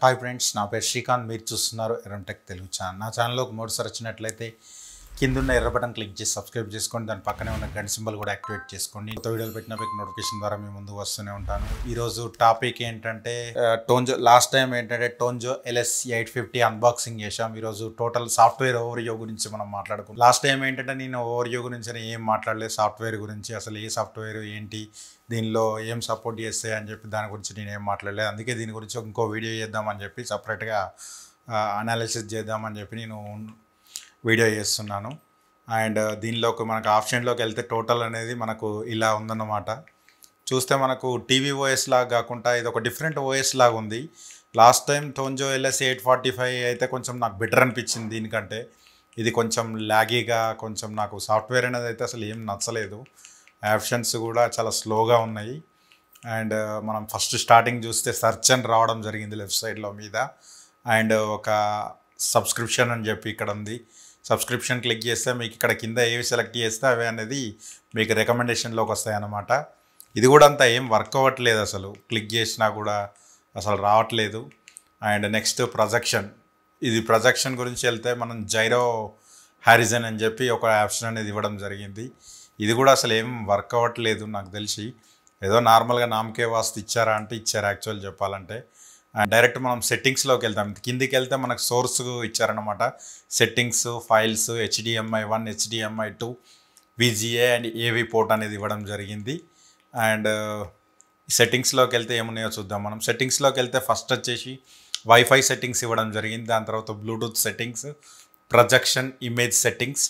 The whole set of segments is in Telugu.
హాయ్ ఫ్రెండ్స్ నా పేరు శ్రీకాంత్ మీరు చూస్తున్నారు ఎరంటెక్ తెలుగు ఛానల్ నా ఛానల్లోకి మూడుసారి వచ్చినట్లయితే కింద ఉన్న ఎర్ర బటన్ క్లిక్ చేసి సబ్స్క్రైబ్ చేసుకోండి దాని పక్కనే ఉన్న గంట సింబల్ కూడా యాక్టివేట్ చేసుకోండి ఇంత వీడియోలు పెట్టిన మీకు నోటిఫికేషన్ ద్వారా మీ ముందు వస్తూనే ఉంటాను ఈరోజు టాపిక్ ఏంటంటే ఆ, టోన్జో లాస్ట్ టైం ఏంటంటే టోన్జో ఎల్ఎస్ ఎయిట్ ఫిఫ్టీ అన్బాక్సింగ్ చేసాం ఈరోజు టోటల్ సాఫ్ట్వేర్ ఓవర్యో గురించి మనం మాట్లాడుకున్నాం లాస్ట్ టైం ఏంటంటే నేను ఓవర్యో గురించి అని ఏం మాట్లాడలేదు సాఫ్ట్వేర్ గురించి అసలు ఏ సాఫ్ట్వేర్ ఏంటి దీనిలో ఏం సపోర్ట్ చేస్తాయి అని చెప్పి దాని గురించి నేను ఏం మాట్లాడలేదు అందుకే దీని గురించి ఇంకో వీడియో చేద్దామని చెప్పి సపరేట్గా అనాలిసిస్ చేద్దామని చెప్పి నేను వీడియో చేస్తున్నాను అండ్ దీనిలోకి మనకు ఆప్షన్లోకి వెళ్తే టోటల్ అనేది మనకు ఇలా ఉందన్నమాట చూస్తే మనకు టీవీ ఓఎస్ లాగా కాకుండా ఇది ఒక డిఫరెంట్ ఓఎస్ లాగా ఉంది లాస్ట్ టైం టోన్జో ఎల్ఎస్ ఎయిట్ ఫార్టీ ఫైవ్ అయితే కొంచెం నాకు బెటర్ అనిపించింది దీనికంటే ఇది కొంచెం లాగీగా కొంచెం నాకు సాఫ్ట్వేర్ అనేది అయితే అసలు ఏం నచ్చలేదు ఆప్షన్స్ కూడా చాలా స్లోగా ఉన్నాయి అండ్ మనం ఫస్ట్ స్టార్టింగ్ చూస్తే సెర్చ్ అని రావడం జరిగింది లెఫ్ట్ సైడ్లో మీద అండ్ ఒక సబ్స్క్రిప్షన్ అని చెప్పి ఇక్కడ ఉంది సబ్స్క్రిప్షన్ క్లిక్ చేస్తే మీకు ఇక్కడ కింద ఏవి సెలెక్ట్ చేస్తే అవి అనేది మీకు రికమెండేషన్లోకి వస్తాయి అన్నమాట ఇది కూడా అంత ఏం వర్క్ అవ్వట్లేదు అసలు క్లిక్ చేసినా కూడా అసలు రావట్లేదు అండ్ నెక్స్ట్ ప్రొజెక్షన్ ఇది ప్రొజెక్షన్ గురించి వెళ్తే మనం జైరో హారిజన్ అని చెప్పి ఒక ఆప్షన్ అనేది ఇవ్వడం జరిగింది ఇది కూడా అసలు ఏం వర్క్ అవ్వట్లేదు నాకు తెలిసి ఏదో నార్మల్గా నామకే వాస్తు ఇచ్చారా అంటే ఇచ్చారు యాక్చువల్ చెప్పాలంటే అండ్ డైరెక్ట్ మనం సెట్టింగ్స్లోకి వెళ్తాం కిందికి వెళ్తే మనకు సోర్స్ ఇచ్చారనమాట settings files HDMI one HDMI two VGA and AV port అనేది ఇవ్వడం జరిగింది అండ్ సెట్టింగ్స్లోకి వెళ్తే ఏమున్నాయో చూద్దాం మనం సెట్టింగ్స్లోకి వెళ్తే ఫస్ట్ వచ్చేసి వైఫై సెట్టింగ్స్ ఇవ్వడం జరిగింది దాని తర్వాత Bluetooth settings projection image settings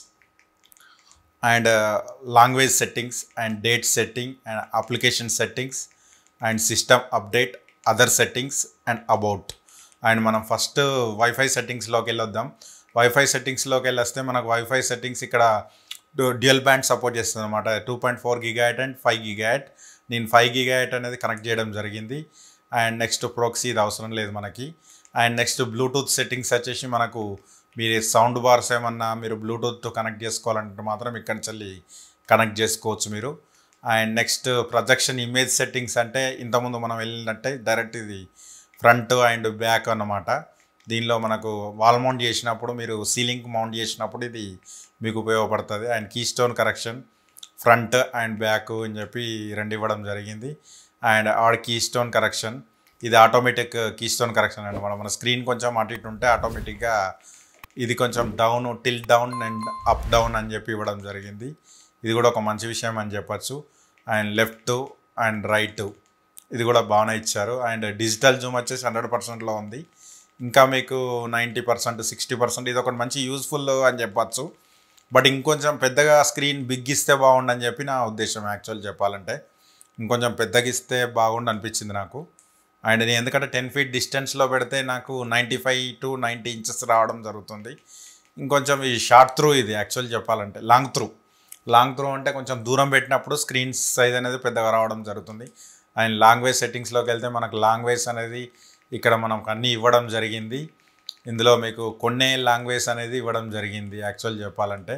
and language settings and date setting and application settings and system update other settings and about and మనం ఫస్ట్ వైఫై సెట్టింగ్స్లోకి వెళ్ళొద్దాం వైఫై సెట్టింగ్స్లోకి వెళ్ళొస్తే మనకు వైఫై సెట్టింగ్స్ ఇక్కడ డ్యూయల్ బ్యాండ్ సపోర్ట్ చేస్తుంది అనమాట two point four గిగాయట్ and five గిగాయట్ నేను ఫైవ్ గిగాయట్ అనేది కనెక్ట్ చేయడం జరిగింది అండ్ నెక్స్ట్ ప్రోక్సీ ఇది అవసరం లేదు మనకి అండ్ నెక్స్ట్ బ్లూటూత్ సెట్టింగ్స్ వచ్చేసి మనకు మీరు సౌండ్ బార్స్ ఏమన్నా మీరు బ్లూటూత్ కనెక్ట్ చేసుకోవాలంటే మాత్రం ఇక్కడి నుంచి కనెక్ట్ చేసుకోవచ్చు మీరు and next projection image settings అంటే ఇంతకుముందు మనం వెళ్ళినట్టే డైరెక్ట్ ఇది ఫ్రంట్ అండ్ బ్యాక్ అన్నమాట దీనిలో మనకు వాల్ మౌంట్ చేసినప్పుడు మీరు సీలింగ్ మౌంట్ చేసినప్పుడు ఇది మీకు ఉపయోగపడుతుంది and keystone correction front and back అని చెప్పి రెండు ఇవ్వడం జరిగింది and add keystone correction ఇది ఆటోమేటిక్ కీ స్టోన్ కరెక్షన్ అనమాట మన స్క్రీన్ కొంచెం అటు ఇటు ఉంటే ఆటోమేటిక్గా ఇది కొంచెం down tilt down and up down అని చెప్పి ఇవ్వడం జరిగింది ఇది కూడా ఒక మంచి విషయం అని చెప్పచ్చు అండ్ లెఫ్ట్ అండ్ రైట్ ఇది కూడా బాగానే ఇచ్చారు అండ్ డిజిటల్ జూమ్ వచ్చేసి హండ్రెడ్ పర్సెంట్లో ఉంది ఇంకా మీకు నైంటీ పర్సెంట్ సిక్స్టీ పర్సెంట్ ఇది ఒకటి మంచి యూస్ఫుల్ అని చెప్పచ్చు బట్ ఇంకొంచెం పెద్దగా స్క్రీన్ బిగ్ ఇస్తే బాగుండని చెప్పి నా ఉద్దేశం యాక్చువల్ చెప్పాలంటే ఇంకొంచెం పెద్దగా ఇస్తే బాగుండు అనిపించింది నాకు అండ్ నేను ఎందుకంటే టెన్ ఫీట్ డిస్టెన్స్లో పెడితే నాకు ninety five to ninety inches రావడం జరుగుతుంది ఇంకొంచెం ఈ షార్ట్ త్రూ ఇది యాక్చువల్ చెప్పాలంటే లాంగ్ త్రూ లాంగ్ త్రూ అంటే కొంచెం దూరం పెట్టినప్పుడు స్క్రీన్ సైజ్ అనేది పెద్దగా రావడం జరుగుతుంది అండ్ లాంగ్వేజ్ సెట్టింగ్స్లోకి వెళ్తే మనకు లాంగ్వేజ్ అనేది ఇక్కడ మనం అన్నీ ఇవ్వడం జరిగింది ఇందులో మీకు కొన్నే లాంగ్వేజ్ అనేది ఇవ్వడం జరిగింది యాక్చువల్ చెప్పాలంటే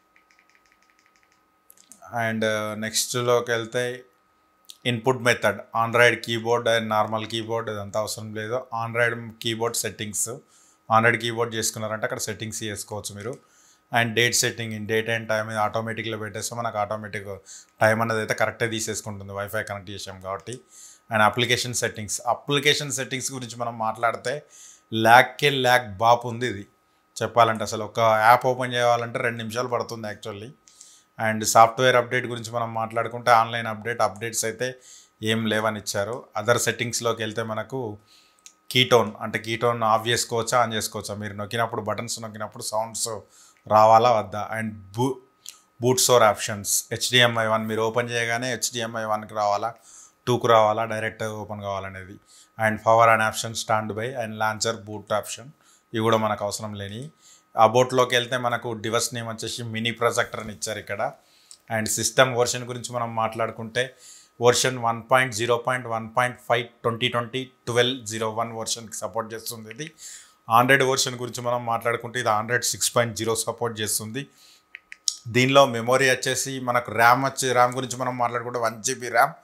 అండ్ నెక్స్ట్లోకి వెళ్తే input method android keyboard and normal keyboard ఇదంతా అవసరం లేదు android keyboard settings android keyboard చేసుకున్నారంటే అక్కడ సెట్టింగ్స్ చేసుకోవచ్చు మీరు and date setting in date and time ఆటోమేటిక్లో పెట్టేస్తే మనకు ఆటోమేటిక్ టైం అనేది అయితే కరెక్టే తీసేసుకుంటుంది వైఫై కనెక్ట్ చేసాం కాబట్టి and application settings application settings గురించి మనం మాట్లాడితే ల్యాక్కే ల్యాక్ బాప్ ఉంది ఇది చెప్పాలంటే అసలు ఒక యాప్ ఓపెన్ చేయాలంటే రెండు నిమిషాలు పడుతుంది యాక్చువల్లీ అండ్ సాఫ్ట్వేర్ అప్డేట్ గురించి మనం మాట్లాడుకుంటే ఆన్లైన్ అప్డేట్ అప్డేట్స్ అయితే ఏం లేవని ఇచ్చారు అదర్ సెట్టింగ్స్లోకి వెళ్తే మనకు కీటోన్ అంటే కీటోన్ ఆఫ్ చేసుకోవచ్చా ఆన్ చేసుకోవచ్చా మీరు నొక్కినప్పుడు బటన్స్ నొక్కినప్పుడు సౌండ్స్ రావాలా వద్దా అండ్ బూ boot store options HDMI one మీరు ఓపెన్ చేయగానే హెచ్డిఎంఐ వన్కి రావాలా టూకు రావాలా డైరెక్ట్ ఓపెన్ కావాలనేది and power and option standby and launcher boot option ఇవి కూడా మనకు అవసరం లేని ఆ బోట్లోకి వెళ్తే మనకు డివైస్ నేమ్ వచ్చేసి మినీ ప్రొజెక్టర్ అని ఇచ్చారు ఇక్కడ అండ్ సిస్టమ్ వర్షన్ గురించి మనం మాట్లాడుకుంటే version one point zero point one point five twenty twenty twelve zero one వర్షన్కి సపోర్ట్ చేస్తుంది ఇది ఆండ్రాయిడ్ వర్షన్ గురించి మనం మాట్లాడుకుంటే ఇది android six point zero support చేస్తుంది దీనిలో మెమొరీ వచ్చేసి మనకు ర్యామ్ వచ్చి ర్యామ్ గురించి మనం మాట్లాడుకుంటే one GB RAM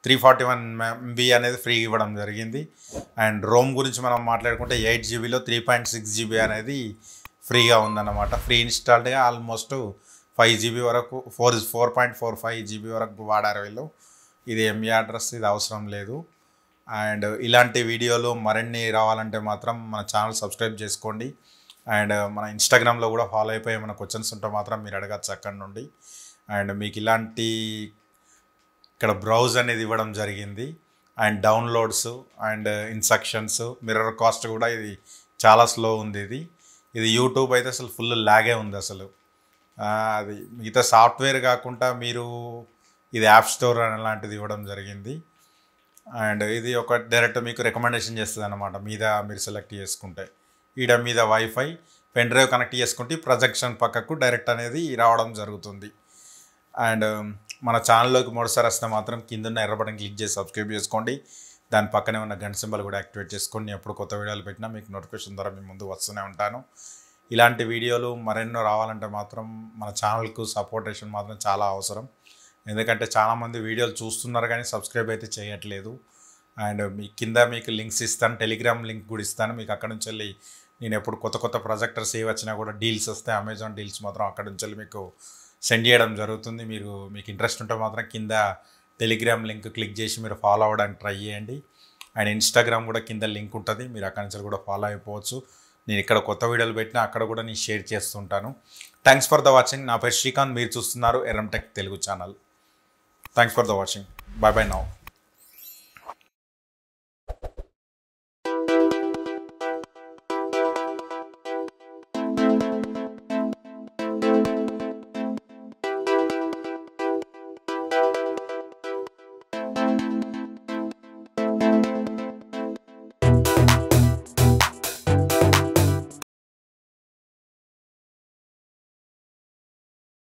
three forty one MB అనేది ఫ్రీ ఇవ్వడం జరిగింది అండ్ రోమ్ గురించి మనం మాట్లాడుకుంటే ఎయిట్ జీబీలో త్రీ పాయింట్ సిక్స్ జీబీ అనేది ఫ్రీగా ఉందన్నమాట ఫ్రీ ఇన్స్టాల్డ్గా ఆల్మోస్ట్ ఫైవ్ జీబీ వరకు four four point four five GB వరకు వాడారు వీళ్ళు ఇది ఎంఈ అడ్రస్ ఇది అవసరం లేదు అండ్ ఇలాంటి వీడియోలు మరిన్ని రావాలంటే మాత్రం మన ఛానల్ సబ్స్క్రైబ్ చేసుకోండి అండ్ మన ఇన్స్టాగ్రామ్లో కూడా ఫాలో అయిపోయి మన క్వశ్చన్స్ ఉంటే మాత్రం మీరు అడగచ్చు అక్కడ నుండి అండ్ మీకు ఇలాంటి ఇక్కడ బ్రౌజ్ అనేది ఇవ్వడం జరిగింది and downloads and instructions mirror cast కూడా ఇది చాలా స్లో ఉంది ఇది ఇది యూట్యూబ్ అయితే అసలు ఫుల్ లాగే ఉంది అసలు ఆ, అది మిగతా సాఫ్ట్వేర్ కాకుండా మీరు ఇది యాప్ స్టోర్ అలాంటిది ఇవ్వడం జరిగింది అండ్ ఇది ఒక డైరెక్ట్ మీకు రికమెండేషన్ చేస్తుంది అనమాట మీద మీరు సెలెక్ట్ చేసుకుంటే ఈడ మీద వైఫై పెన్ డ్రైవ్ కనెక్ట్ చేసుకుంటే ప్రొజెక్షన్ పక్కకు డైరెక్ట్ అనేది రావడం జరుగుతుంది అండ్ మన ఛానల్లోకి మూడుసారి వస్తే మాత్రం కింద ఉన్న ఎర్ర బటన్ క్లిక్ చేసి సబ్స్క్రైబ్ చేసుకోండి దాని పక్కనే ఉన్న గంట సింబల్ కూడా యాక్టివేట్ చేసుకోండి ఎప్పుడు కొత్త వీడియోలు పెట్టినా మీకు నోటిఫికేషన్ ద్వారా మీ ముందు వస్తూనే ఉంటాను ఇలాంటి వీడియోలు మరెన్నో రావాలంటే మాత్రం మన ఛానల్కు సపోర్టేషన్ మాత్రం చాలా అవసరం ఎందుకంటే చాలామంది వీడియోలు చూస్తున్నారు కానీ సబ్స్క్రైబ్ అయితే చేయట్లేదు అండ్ మీ కింద మీకు లింక్స్ ఇస్తాను టెలిగ్రామ్ లింక్ కూడా ఇస్తాను మీకు అక్కడ నుంచి వెళ్ళి నేను ఎప్పుడు కొత్త కొత్త ప్రొజెక్టర్స్ ఏ వచ్చినా కూడా డీల్స్ వస్తాయి అమెజాన్ డీల్స్ మాత్రం అక్కడ నుంచి వెళ్ళి మీకు సెండ్ చేయడం జరుగుతుంది మీరు మీకు ఇంట్రెస్ట్ ఉంటే మాత్రం కింద టెలిగ్రామ్ లింక్ క్లిక్ చేసి మీరు ఫాలో అవ్వడానికి ట్రై చేయండి అండ్ ఇన్స్టాగ్రామ్ కూడా కింద లింక్ ఉంటుంది మీరు అక్కడి నుంచి కూడా ఫాలో అయిపోవచ్చు నేను ఇక్కడ కొత్త వీడియోలు పెట్టినా అక్కడ కూడా నేను షేర్ చేస్తుంటాను థ్యాంక్స్ ఫర్ ద వాచింగ్ నా పేరు శ్రీకాంత్ మీరు చూస్తున్నారు Erram tech Telugu channel thanks for the watching bye bye now